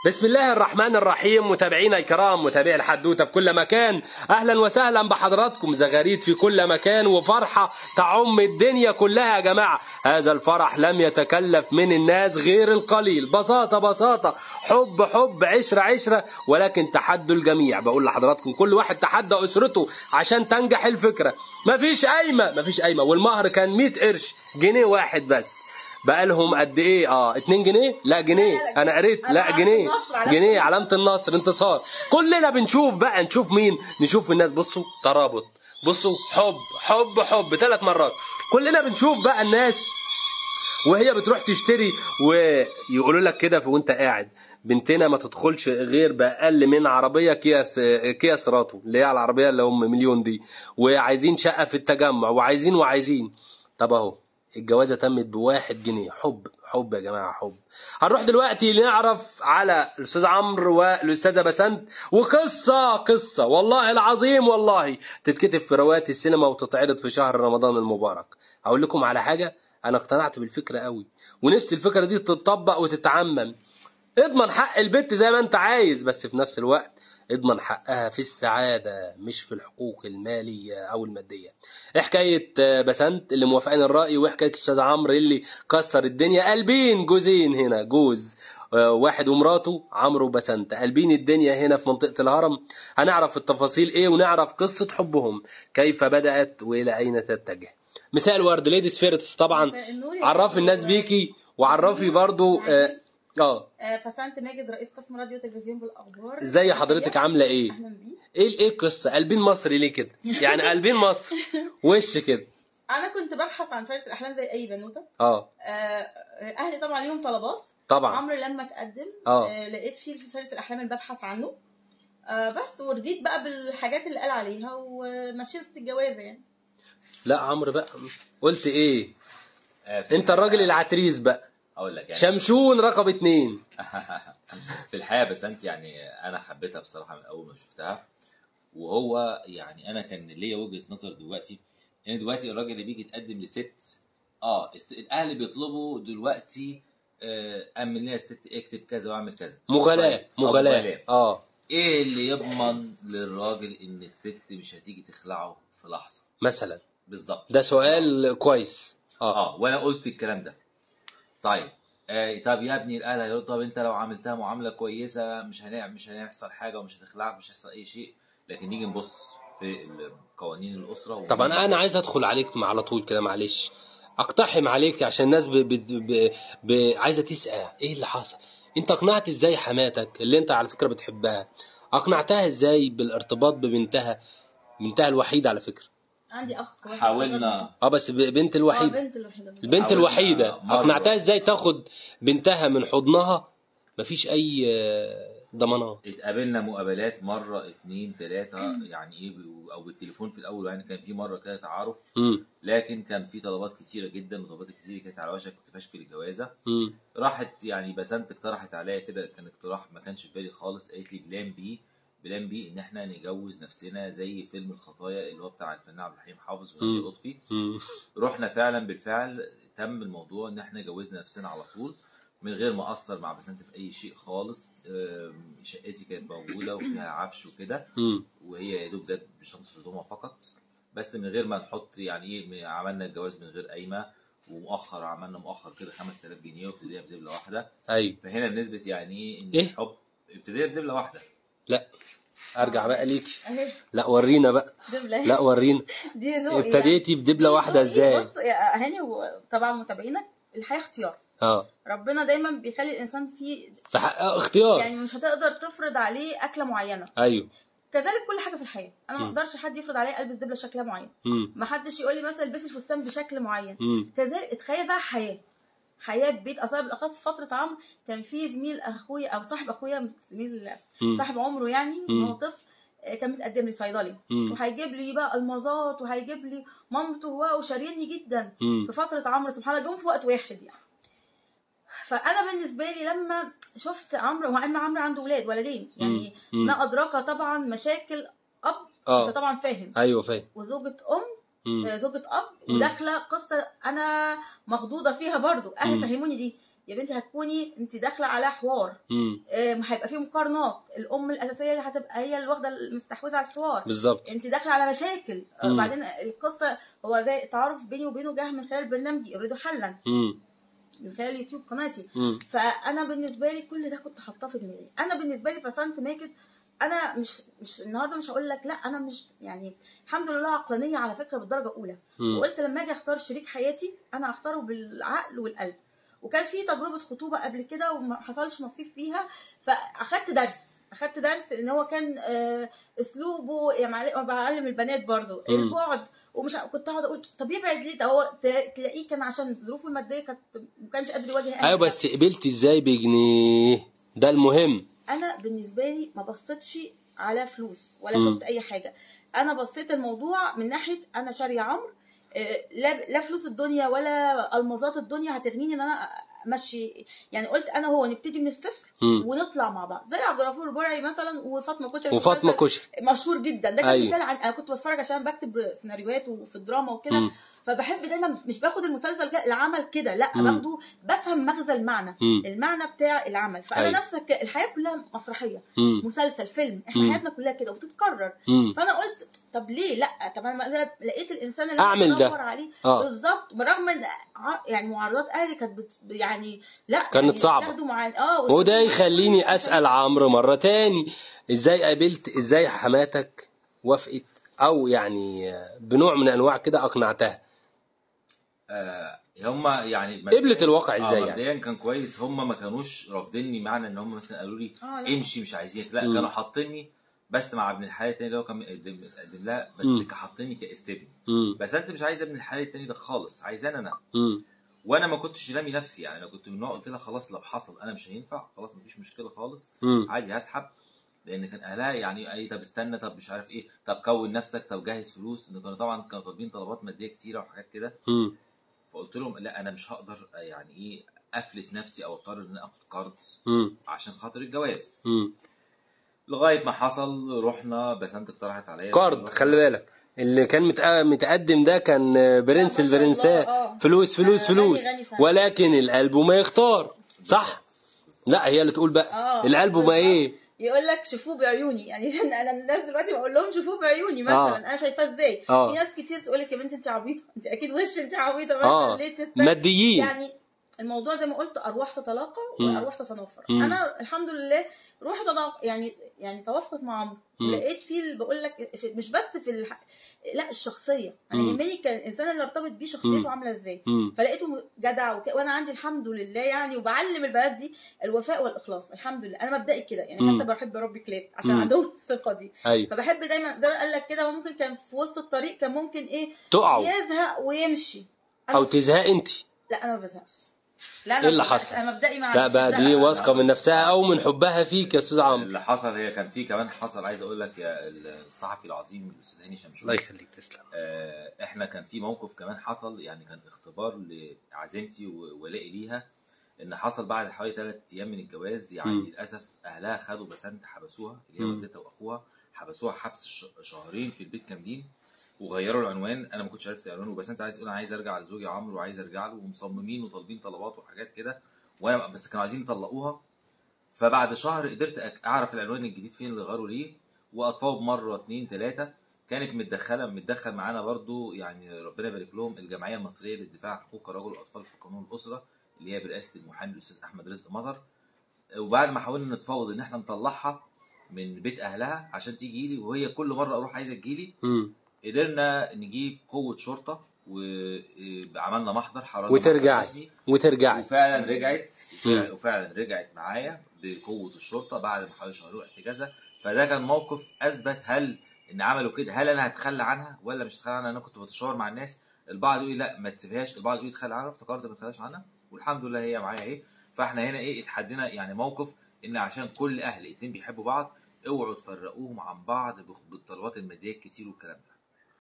بسم الله الرحمن الرحيم متابعينا الكرام متابعي الحدوته في كل مكان اهلا وسهلا بحضراتكم زغاريد في كل مكان وفرحه تعم الدنيا كلها يا جماعه هذا الفرح لم يتكلف من الناس غير القليل بساطه بساطه حب حب عشره عشره ولكن تحدوا الجميع بقول لحضراتكم كل واحد تحدى اسرته عشان تنجح الفكره مفيش قايمه مفيش قايمه والمهر كان 100 قرش جنيه واحد بس بقالهم قد ايه اه 2 جنيه لا جنيه انا قريت لا جنيه جنيه علامه النصر انتصار كلنا بنشوف بقى نشوف مين نشوف الناس بصوا ترابط بصوا حب حب حب ثلاث مرات كلنا بنشوف بقى الناس وهي بتروح تشتري ويقولوا لك كده في وانت قاعد بنتنا ما تدخلش غير باقل من عربيه كيا س- كيا سراتو اللي هي العربيه اللي هم مليون دي وعايزين شقه في التجمع وعايزين وعايزين طب اهو الجوازه تمت بواحد جنيه حب حب يا جماعه حب هنروح دلوقتي نعرف على الاستاذ عمرو والاستاذه بسنت وقصه قصه والله العظيم والله تتكتب في رواتب السينما وتتعرض في شهر رمضان المبارك هقول لكم على حاجه انا اقتنعت بالفكره قوي ونفس الفكره دي تتطبق وتتعمم اضمن حق البت زي ما انت عايز بس في نفس الوقت اضمن حقها في السعادة مش في الحقوق المالية أو المادية إيه حكاية آه، بسنت اللي موافقين الرأي وحكاية الأستاذ عمرو اللي كسر الدنيا قلبين جوزين هنا جوز آه، واحد ومراته عمرو وبسنت قلبين الدنيا هنا في منطقة الهرم هنعرف التفاصيل ايه ونعرف قصة حبهم كيف بدأت وإلى أين تتجه مساء الورد ليديز فيرتس طبعا مساء النور يا عرفي فندم. الناس بيكي وعرفي برضو اه آه. آه، بسنت ماجد رئيس قسم راديو وتلفزيون بالاخبار ازاي حضرتك عامله ايه اهلا بيك ايه ايه القصه قلبين مصري ليه كده يعني قلبين مصر وش كده انا كنت ببحث عن فارس الاحلام زي اي بنوته اه آه، اهلي طبعا ليهم طلبات طبعا عمرو لما تقدم آه. آه، لقيت فيه في فارس الاحلام اللي ببحث عنه آه، بس ورضيت بقى بالحاجات اللي قال عليها ومشيت الجوازه يعني لا عمرو بقى قلت ايه آه، في انت الراجل العتريس بقى اقول لك يعني شمشون رقم اتنين في الحقيقه بس انت يعني انا حبيتها بصراحه من اول ما شفتها وهو يعني انا كان ليا وجهه نظر دلوقتي ان دلوقتي الراجل اللي بيجي يتقدم لست اه الس- الاهل بيطلبوا دلوقتي آه، امن لي الست اكتب كذا واعمل كذا مغالاة طيب، آه، مغالاة اه ايه اللي يضمن للراجل ان الست مش هتيجي تخلعه في لحظه مثلا بالظبط ده سؤال كويس اه اه وانا قلت الكلام ده طيب آه طب يا ابني الاهل هيقول طب انت لو عملتها معامله كويسه مش هنع... مش هيحصل حاجه ومش هتخلعك مش هيحصل اي شيء لكن نيجي نبص في قوانين الاسره طب انا انا عايز ادخل عليك على طول كده معلش اقتحم عليك عشان الناس ب... ب... ب... ب... عايزه تسال ايه اللي حصل انت اقنعت ازاي حماتك اللي انت على فكره بتحبها اقنعتها ازاي بالارتباط ببنتها بنتها الوحيده على فكره عندي اخ واحد حاوولنا اه بس ب- بنت اه الوحيده بنت الوحيده البنت حاولنا الوحيده مرة. اقنعتها ازاي تاخد بنتها من حضنها مفيش اي آه، ضمانات اتقابلنا مقابلات مره اتنين تلاته يعني ايه او بالتليفون في الاول يعني كان في مره كده تعارف امم لكن كان في طلبات كتيره جدا وطلبات كتير كانت على وشك كنت فاشكل الجوازه امم راحت يعني بسنت اقترحت عليا كده كان اقتراح ما كانش في بالي خالص قالت لي بلان بي بلان بي ان احنا نجوز نفسنا زي فيلم الخطايا اللي هو بتاع الفنان عبد الحليم حافظ ونادية مم. لطفي امم رحنا فعلا بالفعل تم الموضوع ان احنا جوزنا نفسنا على طول من غير ما اثر مع بسنت في اي شيء خالص أم، شقتي كانت موجوده وفيها عفش وكده امم وهي يا دوب جت بشنطه هدومها فقط بس من غير ما نحط يعني ايه عملنا الجواز من غير قايمه ومؤخر عملنا مؤخر كده 5000 جنيه وابتدينا بدبله واحده ايوه فهنا بنسبه يعني ايه ان إيه؟ الحب ابتدينا بدبله واحده لا ارجع بقى ليكي اهي لا ورينا بقى دبله لا ورينا دي ذوقي ابتديتي بدبله دي واحده ذوقي. ازاي بص يا هاني وطبعا متابعينك الحياه اختيار اه ربنا دايما بيخلي الانسان فيه في حق آه، اختيار يعني مش هتقدر تفرض عليه اكله معينه ايوه كذلك كل حاجه في الحياه انا ما مم. اقدرش حد يفرض عليا البس دبله شكلها معين امم ما حدش يقول لي مثلا البسي الفستان بشكل معين امم كذلك اتخيل بقى حياه حياه بيت اصلا بالاخص في فتره عمرو كان في زميل اخويا او صاحب اخويا زميل مم. صاحب عمره يعني مم. وهو طفل آه، كان متقدم لي صيدلي مم. وهيجيب لي بقى المظات وهيجيب لي مامته هو وشاريني جدا مم. في فتره عمرو سبحان الله جم في وقت واحد يعني فانا بالنسبه لي لما شفت عمرو مع ان عمرو عنده ولاد ولدين يعني مم. ما ادراك طبعا مشاكل اب اه انت طبعا فاهم ايوه فاهم وزوجة ام مم. آه، زوجة اب مم. وداخله قصه انا مخضوضه فيها برضو اهلي مم. فهموني دي يا بنتي هتكوني انت داخله على حوار مم. آه، هيبقى فيه مقارنات الام الاساسيه اللي هتبقى هي اللي واخده المستحوذه على الحوار بالظبط انت داخله على مشاكل آه، مم. وبعدين القصه هو زي التعارف بيني وبينه جه من خلال برنامجي اريد حلا مم. من خلال يوتيوب قناتي مم. فانا بالنسبه لي كل ده كنت حاطاه في دماغي انا بالنسبه لي بسنت ماكد انا مش مش النهارده مش هقول لك لا انا مش يعني الحمد لله عقلانيه على فكره بالدرجه الاولى مم. وقلت لما اجي اختار شريك حياتي انا هختاره بالعقل والقلب وكان في تجربه خطوبه قبل كده وما حصلش نصيب فيها فاخدت درس اخدت درس ان هو كان آه، اسلوبه يعني معل- بعلم البنات برضو مم. البعد ومش ع- كنت اقعد اقول طب يبعد ليه ده هو ت- تلاقيه كان عشان ظروفه الماديه كانت ما كانش قادر يواجه أهله. ايوه بس قبلت ازاي بجنيه ده المهم انا بالنسبه لي ما بصيتش على فلوس ولا مم. شفت اي حاجه انا بصيت الموضوع من ناحيه انا شاريه عمرو آه، لا لا فلوس الدنيا ولا المظات الدنيا هتغنيني ان انا امشي يعني قلت انا هو نبتدي من الصفر مم. ونطلع مع بعض زي عبد الغفور البرعي مثلا وفاطمه كشري وفاطمه مسلسل كشري مشهور جدا ده كان أيوة. مثال عن انا كنت بتفرج عشان بكتب سيناريوهات وفي الدراما وكده مم. فبحب دايما مش باخد المسلسل كده العمل كده لا مم. باخده بفهم مغزى المعنى مم. المعنى بتاع العمل فانا أيوة. نفسك الحياه كلها مسرحيه مم. مسلسل فيلم احنا مم. حياتنا كلها كده وبتتكرر مم. فانا قلت طب ليه لا طب انا أنا لقيت الانسان اللي أعمل أنا ده. بدور عليه اه بالظبط برغم ان ع- يعني معارضات اهلي كانت بت... يعني لا كانت يعني صعبة. بياخدوا معانا اه وده ويستخدموا- يخليني اسال عمرو مره تاني ازاي قابلت ازاي حماتك وافقت او يعني بنوع من انواع كده اقنعتها آه هم يعني قبلت الواقع آه، ازاي يعني مبدئيا كان كويس هم ما كانوش رافضيني معنى ان هم مثلا قالوا لي اه لا. امشي مش عايزينك لا مم. كانوا حاطيني بس مع ابن الحلال التاني اللي هو كان مقدم مقدم لها بس مم. كان حاطيني كاستبن مم. بس انت مش عايز ابن الحلال التاني ده خالص عايزاني انا مم. وانا ما كنتش رامي نفسي يعني انا كنت من النوع قلت لها خلاص لو حصل انا مش هينفع خلاص مفيش مشكله خالص مم. عادي هسحب لان كان اهلها يعني اي طب استنى طب مش عارف ايه طب كون نفسك طب جهز فلوس ان كانوا طبعا كانوا طالبين طلبات ماديه كتيره وحاجات كده مم. فقلت لهم لا انا مش هقدر يعني ايه افلس نفسي او اضطر ان انا اخد قرض مم. عشان خاطر الجواز مم. لغايه ما حصل رحنا بسنت اقترحت عليا كارد خلي بالك اللي كان متق- متقدم ده كان برنس ما شاء الله، البرنسات آه. فلوس فلوس آه، فلوس غني غني فعلا. ولكن القلب ما يختار صح بالظبط. لا هي اللي تقول بقى اه القلب ما بالظبط. ايه يقول لك شوفوه بعيوني يعني انا الناس دلوقتي بقول لهم شوفوه بعيوني مثلا آه. انا شايفاه ازاي آه. في ناس كتير تقول لك يا بنتي انت عبيطه انت اكيد وش انت عبيطه مثلا اه ليه تستني ماديين يعني الموضوع زي ما قلت ارواح تتلاقى مم. وارواح تتنافر مم. انا الحمد لله روحي تضاق يعني يعني توافقت مع عمرو مم. لقيت فيه اللي بقول لك في- مش بس في الح... لا الشخصيه انا مم. يهمني كان الانسان اللي ارتبط بيه مم. شخصيته عامله ازاي مم. فلقيته جدع وك... وانا عندي الحمد لله يعني وبعلم البنات دي الوفاء والاخلاص الحمد لله انا مبدئي كده يعني مم. حتى بحب اربي كلاب عشان مم. عندهم الصفه دي ايوه فبحب دايما زي ما قال لك كده هو ممكن كان في وسط الطريق كان ممكن ايه تقعوا يزهق ويمشي او تزهق انت لا انا ما بزهقش لا انا إيه اللي ما بزهقش. حصل؟ انا مبدئي مع لا بقى دي واثقه من نفسها او من حبها فيك يا استاذ عمرو اللي حصل هي كان في كمان حصل عايز اقول لك يا الصحفي العظيم الاستاذ هاني شمشون الله يخليك تسلم آه، احنا كان في موقف كمان حصل يعني كان اختبار لعزيمتي وولائي ليها ان حصل بعد حوالي ثلاث ايام من الجواز يعني مم. للاسف اهلها خدوا بسنت حبسوها اللي هي مم. والدتها واخوها حبسوها حبس ش- شهرين في البيت كاملين وغيروا العنوان انا ما كنتش عرفت العنوان وبسنت عايز تقول انا عايز ارجع لزوجي عمرو وعايز ارجع له ومصممين وطالبين طلبات وحاجات كده وانا بس كانوا عايزين يطلقوها فبعد شهر قدرت أك- اعرف العنوان الجديد فين اللي غيروا ليه واطفال مره اتنين تلاته كانت متدخله متدخل معانا برضو يعني ربنا يبارك لهم الجمعيه المصريه للدفاع عن حقوق الرجل والاطفال في قانون الاسره اللي هي برئاسه المحامي الاستاذ احمد رزق مطر وبعد ما حاولنا نتفاوض ان احنا نطلعها من بيت اهلها عشان تيجي لي وهي كل مره اروح عايزه تجيلي مم. قدرنا نجيب قوه شرطه وعملنا محضر حررنا وترجعي. محضر رسمي. وترجعي وفعلا رجعت مم. وفعلا رجعت معايا بقوه الشرطه بعد ما حوالي شهرين احتجازها فده كان موقف اثبت هل ان عملوا كده هل انا هتخلى عنها ولا مش هتخلى عنها انا كنت بتشاور مع الناس البعض يقول لا ما تسيبهاش البعض يقول تخلى عنها افتكرت ما تخلاش عنها والحمد لله هي معايا ايه فاحنا هنا ايه اتحدينا يعني موقف ان عشان كل اهل اتنين بيحبوا بعض اوعوا تفرقوهم عن بعض بالطلبات الماديه الكتير والكلام ده